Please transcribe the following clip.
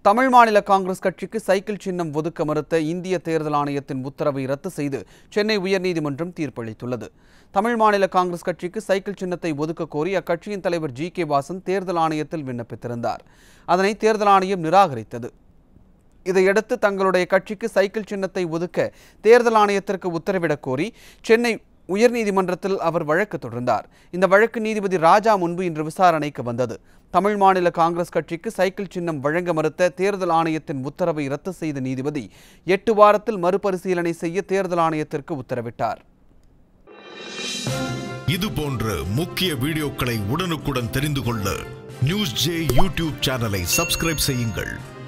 தமிழ் மாநில காங்கிரஸ் கட்சிக்கு சைக்கிள் சின்னம் ஒதுக்க மறுத்த இந்திய தேர்தல் ஆணையத்தின் உத்தரவை ரத்து செய்து சென்னை உயர்நீதிமன்றம் தீர்ப்பளித்துள்ளது தமிழ் மாநில காங்கிரஸ் கட்சிக்கு சைக்கிள் சின்னத்தை ஒதுக்க கோரி அக்கட்சியின் தலைவர் ஜி கே வாசன் தேர்தல் ஆணையத்தில் விண்ணப்பித்திருந்தார் அதனை தேர்தல் ஆணையம் நிராகரித்தது இதையடுத்து தங்களுடைய கட்சிக்கு சைக்கிள் சின்னத்தை ஒதுக்க தேர்தல் ஆணையத்திற்கு உத்தரவிடக் கோரி சென்னை உயர்நீதிமன்றத்தில் அவர் வழக்கு தொடர்ந்தார் இந்த வழக்கு நீதிபதி ராஜா முன்பு இன்று விசாரணைக்கு வந்தது தமிழ் மாநில காங்கிரஸ் கட்சிக்கு சைக்கிள் சின்னம் வழங்க மறுத்த தேர்தல் ஆணையத்தின் உத்தரவை ரத்து செய்த நீதிபதி எட்டு வாரத்தில் மறுபரிசீலனை செய்ய தேர்தல் ஆணையத்திற்கு உத்தரவிட்டார் இது போன்ற முக்கிய வீடியோக்களை உடனுக்குடன் தெரிந்து கொள்ள நியூஸ் ஜே யூடியூப் சேனலை சப்ஸ்கிரைப் செய்யுங்கள்